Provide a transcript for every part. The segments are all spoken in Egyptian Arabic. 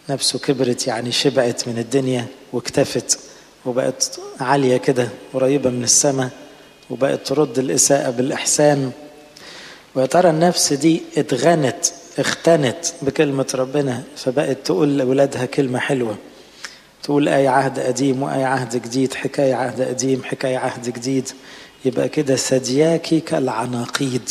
نفسه كبرت يعني شبعت من الدنيا واكتفت وبقت عالية كده قريبة من السماء وبقت ترد الإساءة بالإحسان ويا ترى النفس دي اتغنت اختنت بكلمة ربنا فبقت تقول لأولادها كلمة حلوة تقول آية عهد قديم وآية عهد جديد حكاية عهد قديم حكاية عهد جديد يبقى كده ثدياكي كالعناقيد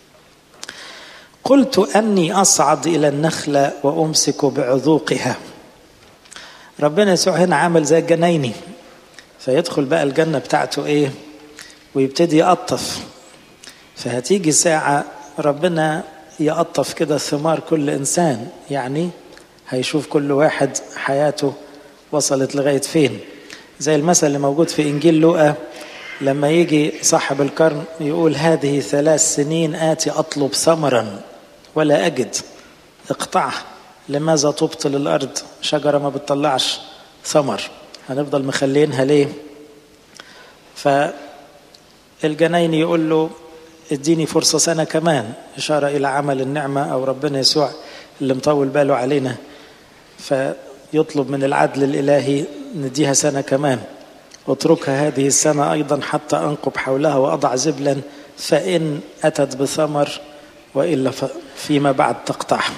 قلت أني أصعد إلى النخلة وأمسك بعذوقها ربنا يسوع هنا عامل زي الجنايني فيدخل بقى الجنة بتاعته إيه ويبتدي يقطف فهتيجي ساعة ربنا يقطف كده ثمار كل إنسان يعني هيشوف كل واحد حياته وصلت لغاية فين زي المثل اللي موجود في إنجيل لوقا لما يجي صاحب الكرم يقول هذه ثلاث سنين آتي أطلب ثمرا ولا أجد اقطعها لماذا تبطل الأرض شجرة ما بتطلعش ثمر هنفضل مخلينها ليه فالجناين يقول له اديني فرصة سنة كمان إشارة إلى عمل النعمة أو ربنا يسوع اللي مطول باله علينا فيطلب من العدل الإلهي نديها سنة كمان اتركها هذه السنة أيضا حتى أنقب حولها وأضع زبلا فإن أتت بثمر وإلا فيما بعد تقطعها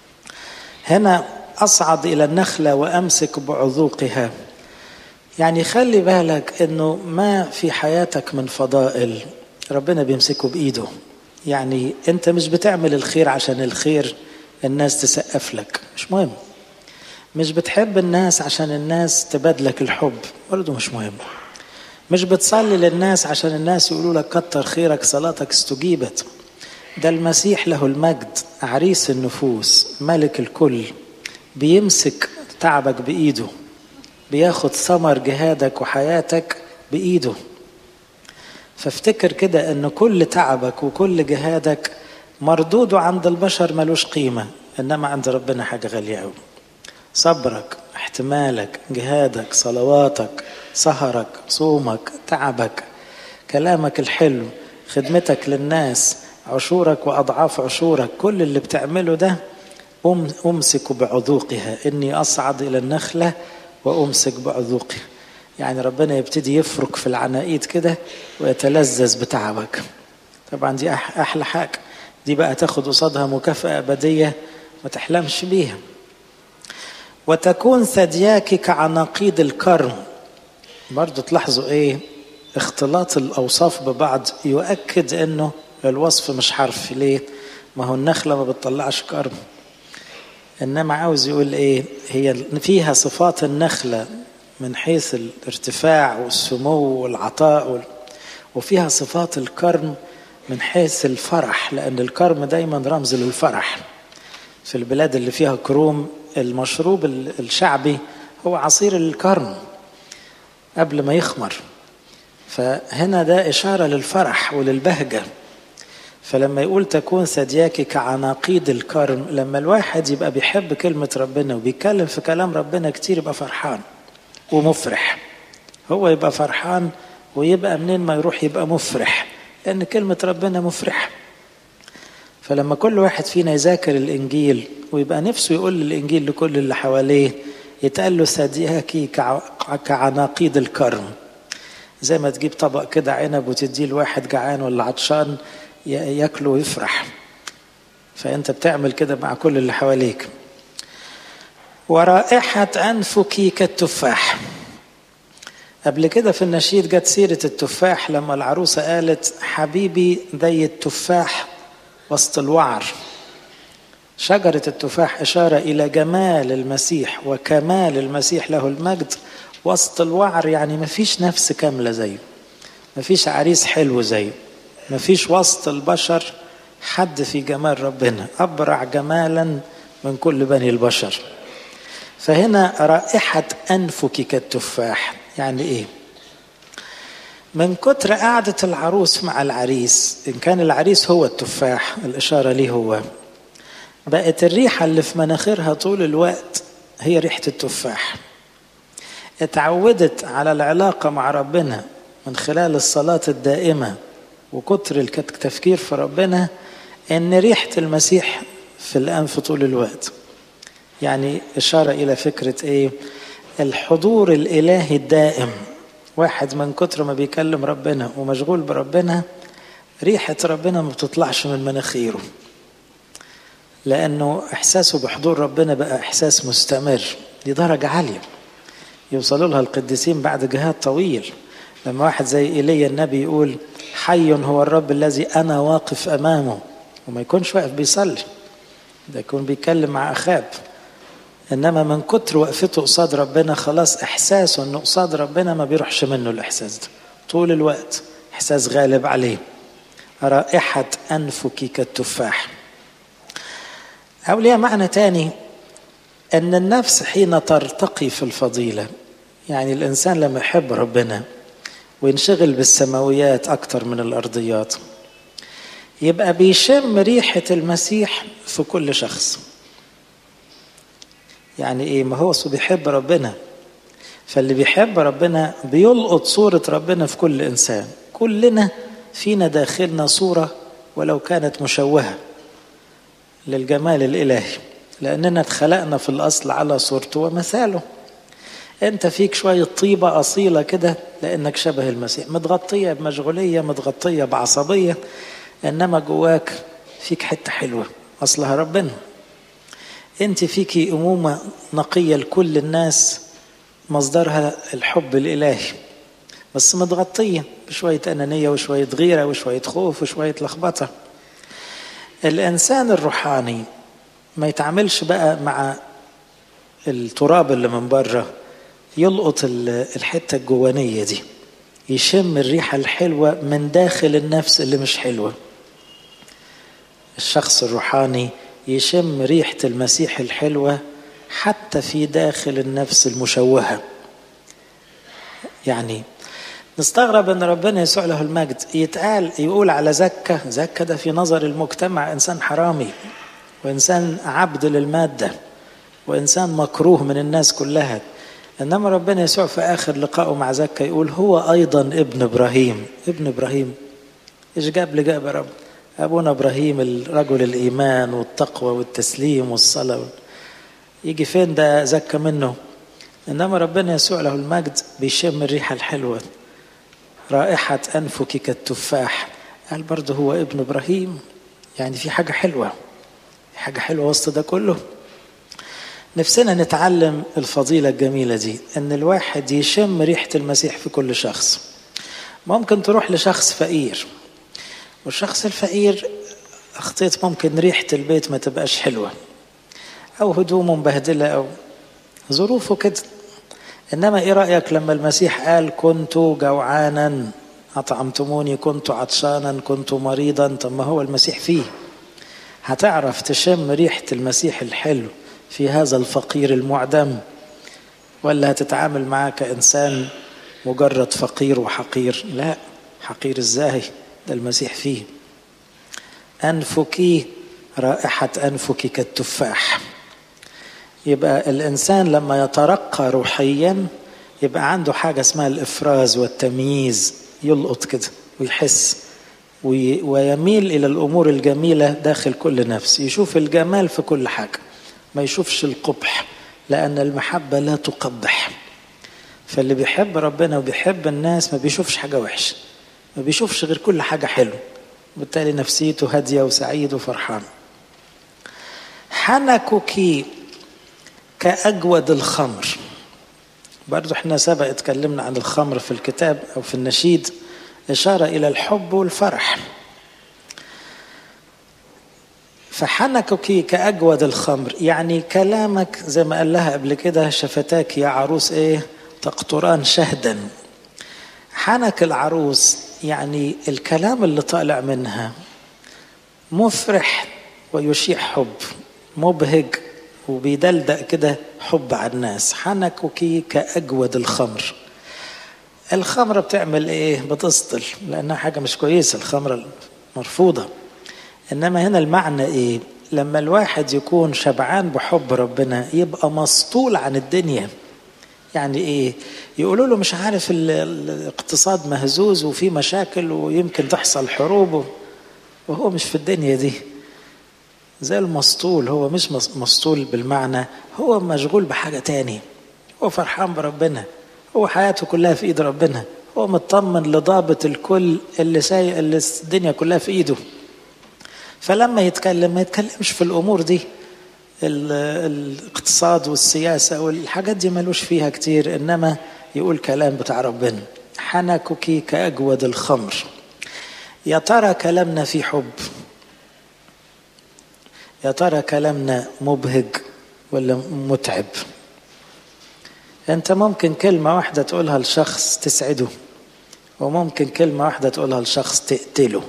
هنا أصعد إلى النخلة وأمسك بعذوقها يعني خلي بالك أنه ما في حياتك من فضائل ربنا بيمسكه بإيده يعني أنت مش بتعمل الخير عشان الخير الناس تسقف لك مش مهم مش بتحب الناس عشان الناس تبادلك الحب برضه مش مهم مش بتصلي للناس عشان الناس يقولوا لك كتر خيرك صلاتك استجيبت ده المسيح له المجد عريس النفوس ملك الكل بيمسك تعبك بإيده بياخد ثمر جهادك وحياتك بإيده فافتكر كده ان كل تعبك وكل جهادك مردوده عند البشر ملوش قيمة انما عند ربنا حاجة غالية قوي صبرك احتمالك جهادك صلواتك سهرك صومك تعبك كلامك الحلو خدمتك للناس عشورك وأضعاف عشورك كل اللي بتعمله ده أمسك بعذوقها إني أصعد إلى النخلة وأمسك بعذوقها يعني ربنا يبتدي يفرك في العناقيد كده ويتلذذ بتعبك طبعا دي أحلى حاجة دي بقى تاخد قصادها مكافأة أبدية ما تحلمش بيها وتكون ثدياك كعناقيد الكرم برضو تلاحظوا ايه اختلاط الاوصاف ببعض يؤكد انه الوصف مش حرف ليه ما هو النخله ما بتطلعش كرم انما عاوز يقول ايه هي فيها صفات النخله من حيث الارتفاع والسمو والعطاء وال... وفيها صفات الكرم من حيث الفرح لان الكرم دايما رمز للفرح في البلاد اللي فيها كروم المشروب الشعبي هو عصير الكرم قبل ما يخمر فهنا ده إشارة للفرح وللبهجة فلما يقول تكون ثدياك كعناقيد الكرم لما الواحد يبقى بيحب كلمة ربنا وبيتكلم في كلام ربنا كتير يبقى فرحان ومفرح هو يبقى فرحان ويبقى منين ما يروح يبقى مفرح لأن كلمة ربنا مفرحة فلما كل واحد فينا يذاكر الإنجيل ويبقى نفسه يقول الإنجيل لكل اللي حواليه يتقال له ثدياكي كعناقيد الكرم زي ما تجيب طبق كده عنب وتديه لواحد جعان ولا عطشان ياكله ويفرح فأنت بتعمل كده مع كل اللي حواليك ورائحة أنفك كالتفاح قبل كده في النشيد جت سيرة التفاح لما العروسة قالت حبيبي زي التفاح وسط الوعر شجرة التفاح إشارة إلى جمال المسيح وكمال المسيح له المجد وسط الوعر يعني مفيش نفس كاملة زيه مفيش عريس حلو زيه مفيش وسط البشر حد في جمال ربنا أبرع جمالا من كل بني البشر فهنا رائحة أنفك كالتفاح يعني إيه من كتر قعدة العروس مع العريس إن كان العريس هو التفاح الإشارة ليه هو بقت الريحة اللي في مناخيرها طول الوقت هي ريحة التفاح اتعودت على العلاقة مع ربنا من خلال الصلاة الدائمة وكتر التفكير في ربنا ان ريحة المسيح في الأنف طول الوقت يعني إشارة إلى فكرة إيه الحضور الإلهي الدائم واحد من كتر ما بيكلم ربنا ومشغول بربنا ريحة ربنا ما بتطلعش من مناخيره لأنه إحساسه بحضور ربنا بقى إحساس مستمر دي درجة عالية يوصلوا لها القديسين بعد جهاد طويل لما واحد زي إيليا النبي يقول حي هو الرب الذي أنا واقف أمامه وما يكونش واقف بيصلي ده يكون بيتكلم مع أخاب إنما من كتر وقفته قصاد ربنا خلاص إحساسه إنه قصاد ربنا ما بيروحش منه الإحساس ده طول الوقت إحساس غالب عليه رائحة أنفك كالتفاح أو ليها معنى تاني أن النفس حين ترتقي في الفضيلة يعني الإنسان لما يحب ربنا وينشغل بالسماويات أكتر من الأرضيات يبقى بيشم ريحة المسيح في كل شخص يعني إيه ما هو بيحب ربنا فاللي بيحب ربنا بيلقط صورة ربنا في كل إنسان كلنا فينا داخلنا صورة ولو كانت مشوهة للجمال الإلهي لأننا اتخلقنا في الأصل على صورته ومثاله أنت فيك شوية طيبة أصيلة كده لأنك شبه المسيح متغطية بمشغولية متغطية بعصبية إنما جواك فيك حتة حلوة أصلها ربنا أنت فيك أمومة نقية لكل الناس مصدرها الحب الإلهي بس متغطية بشوية أنانية وشوية غيرة وشوية خوف وشوية لخبطة الإنسان الروحاني ما يتعاملش بقى مع التراب اللي من بره يلقط الحتة الجوانية دي يشم الريحة الحلوة من داخل النفس اللي مش حلوة الشخص الروحاني يشم ريحة المسيح الحلوة حتى في داخل النفس المشوهة يعني نستغرب ان ربنا يسوع له المجد يتقال يقول على زكا زكا ده في نظر المجتمع انسان حرامي وانسان عبد للماده وانسان مكروه من الناس كلها انما ربنا يسوع في اخر لقائه مع زكا يقول هو ايضا ابن ابراهيم ابن ابراهيم ايش جاب لي جاب يا رب ابونا ابراهيم الرجل الايمان والتقوى والتسليم والصلاه يجي فين ده زكا منه انما ربنا يسوع له المجد بيشم الريحه الحلوه رائحة أنفك كالتفاح قال برضه هو ابن إبراهيم يعني في حاجة حلوة حاجة حلوة وسط ده كله نفسنا نتعلم الفضيلة الجميلة دي أن الواحد يشم ريحة المسيح في كل شخص ممكن تروح لشخص فقير والشخص الفقير أخطيت ممكن ريحة البيت ما تبقاش حلوة أو هدومه مبهدلة أو ظروفه كده إنما إيه رأيك لما المسيح قال كنت جوعانا أطعمتموني كنت عطشانا كنت مريضا طب ما هو المسيح فيه هتعرف تشم ريحة المسيح الحلو في هذا الفقير المعدم ولا هتتعامل معاه كإنسان مجرد فقير وحقير لا حقير ازاي ده المسيح فيه أنفك رائحة أنفك كالتفاح يبقى الإنسان لما يترقى روحيا يبقى عنده حاجة اسمها الإفراز والتمييز يلقط كده ويحس ويميل إلى الأمور الجميلة داخل كل نفس يشوف الجمال في كل حاجة ما يشوفش القبح لأن المحبة لا تقبح فاللي بيحب ربنا وبيحب الناس ما بيشوفش حاجة وحشة ما بيشوفش غير كل حاجة حلوة بالتالي نفسيته هادية وسعيد وفرحان حنكك كأجود الخمر برضو احنا سبق اتكلمنا عن الخمر في الكتاب أو في النشيد إشارة إلى الحب والفرح فحنكك كأجود الخمر يعني كلامك زي ما قال لها قبل كده شفتاك يا عروس ايه تقطران شهدا حنك العروس يعني الكلام اللي طالع منها مفرح ويشيع حب مبهج وبيدلدق كده حب على الناس حنكك كأجود الخمر الخمرة بتعمل ايه بتسطل لانها حاجة مش كويسة الخمرة مرفوضة انما هنا المعنى ايه لما الواحد يكون شبعان بحب ربنا يبقى مسطول عن الدنيا يعني ايه يقولوا له مش عارف الاقتصاد مهزوز وفي مشاكل ويمكن تحصل حروب وهو مش في الدنيا دي زي المسطول هو مش مسطول بالمعنى هو مشغول بحاجة تاني هو فرحان بربنا هو حياته كلها في ايد ربنا هو مطمن لضابط الكل اللي سايق اللي الدنيا كلها في ايده فلما يتكلم ما يتكلمش في الامور دي الاقتصاد والسياسه والحاجات دي ملوش فيها كتير انما يقول كلام بتاع ربنا حنكك كاجود الخمر يا ترى كلامنا في حب يا ترى كلامنا مبهج ولا متعب انت ممكن كلمة واحدة تقولها لشخص تسعده وممكن كلمة واحدة تقولها لشخص تقتله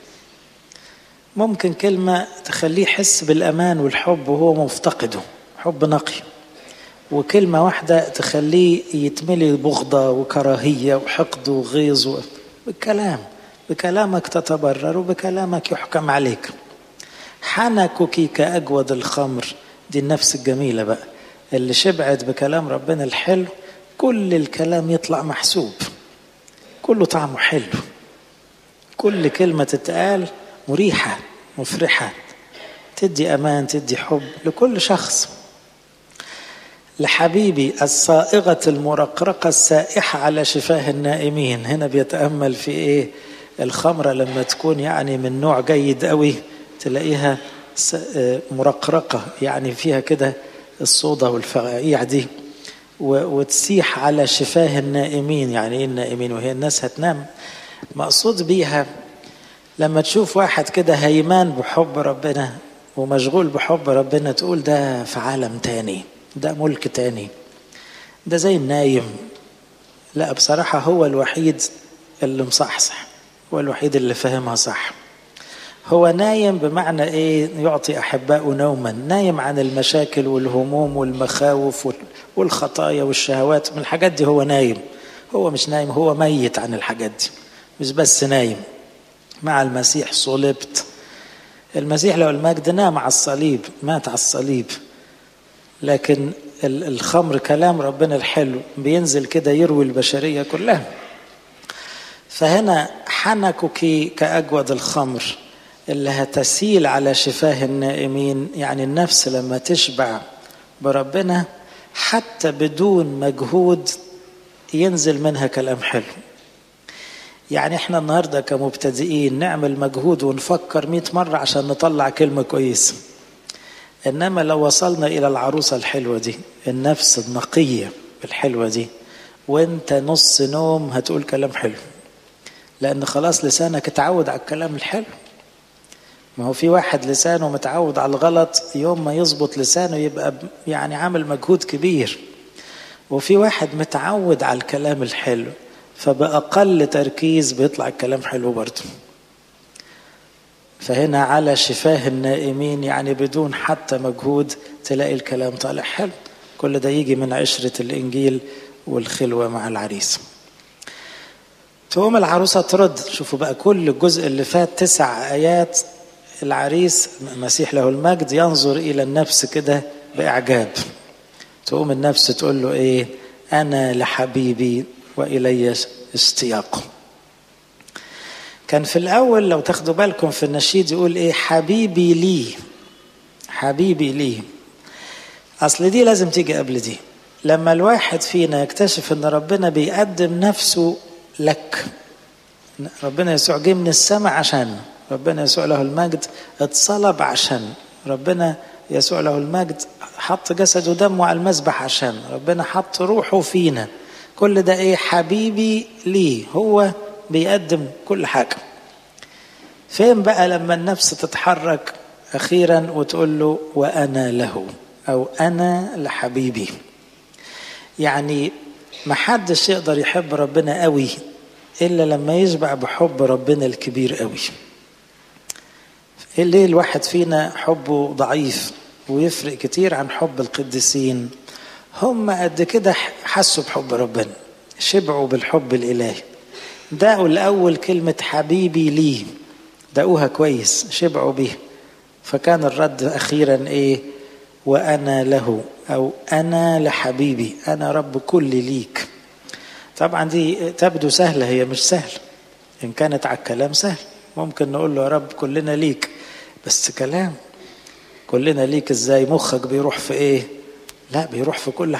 ممكن كلمة تخليه يحس بالأمان والحب وهو مفتقده حب نقي وكلمة واحدة تخليه يتملي بغضة وكراهية وحقد وغيظ بالكلام بكلامك تتبرر وبكلامك يحكم عليك حنكك كأجود الخمر دي النفس الجميلة بقى اللي شبعت بكلام ربنا الحلو كل الكلام يطلع محسوب كله طعمه حلو كل كلمة تتقال مريحة مفرحة تدي أمان تدي حب لكل شخص لحبيبي الصائغة المرقرقة السائحة على شفاه النائمين هنا بيتأمل في إيه الخمرة لما تكون يعني من نوع جيد قوي تلاقيها مرقرقة يعني فيها كده الصودا والفقاقيع دي وتسيح على شفاه النائمين يعني ايه النائمين وهي الناس هتنام مقصود بيها لما تشوف واحد كده هيمان بحب ربنا ومشغول بحب ربنا تقول ده في عالم تاني ده ملك تاني ده زي النايم لا بصراحة هو الوحيد اللي مصحصح هو الوحيد اللي فاهمها صح هو نايم بمعنى ايه يعطي احبائه نوما نايم عن المشاكل والهموم والمخاوف والخطايا والشهوات من الحاجات دي هو نايم هو مش نايم هو ميت عن الحاجات دي مش بس نايم مع المسيح صلبت المسيح لو المجد نام على الصليب مات على الصليب لكن الخمر كلام ربنا الحلو بينزل كده يروي البشرية كلها فهنا حنكك كأجود الخمر اللي هتسيل على شفاه النائمين يعني النفس لما تشبع بربنا حتى بدون مجهود ينزل منها كلام حلو يعني احنا النهارده كمبتدئين نعمل مجهود ونفكر مئة مرة عشان نطلع كلمة كويسة انما لو وصلنا الى العروسة الحلوة دي النفس النقية الحلوة دي وانت نص نوم هتقول كلام حلو لان خلاص لسانك اتعود على الكلام الحلو ما هو في واحد لسانه متعود على الغلط يوم ما يظبط لسانه يبقى يعني عامل مجهود كبير وفي واحد متعود على الكلام الحلو فبأقل تركيز بيطلع الكلام حلو برضه فهنا على شفاه النائمين يعني بدون حتى مجهود تلاقي الكلام طالع حلو كل ده يجي من عشرة الإنجيل والخلوة مع العريس تقوم العروسة ترد شوفوا بقى كل الجزء اللي فات تسع آيات العريس المسيح له المجد ينظر إلى النفس كده بإعجاب تقوم النفس تقول له إيه أنا لحبيبي وإلي اشتياقه كان في الأول لو تاخدوا بالكم في النشيد يقول إيه حبيبي لي حبيبي لي أصل دي لازم تيجي قبل دي لما الواحد فينا يكتشف ان ربنا بيقدم نفسه لك ربنا يسوع جه من السماء عشان ربنا يسوع له المجد اتصلب عشان ربنا يسوع له المجد حط جسده ودمه على المذبح عشان ربنا حط روحه فينا كل ده ايه حبيبي ليه هو بيقدم كل حاجة فين بقى لما النفس تتحرك أخيرا وتقول له وأنا له أو أنا لحبيبي يعني ما حدش يقدر يحب ربنا قوي إلا لما يشبع بحب ربنا الكبير قوي ليه الواحد فينا حبه ضعيف ويفرق كتير عن حب القديسين هم قد كده حسوا بحب ربنا شبعوا بالحب الإلهي دقوا الأول كلمة حبيبي لي دقوها كويس شبعوا بيها فكان الرد أخيرا إيه وأنا له أو أنا لحبيبي أنا رب كل ليك طبعا دي تبدو سهلة هي مش سهلة إن كانت على الكلام سهل ممكن نقول له يا رب كلنا ليك بس كلام كلنا ليك ازاي مخك بيروح في ايه لا بيروح في كل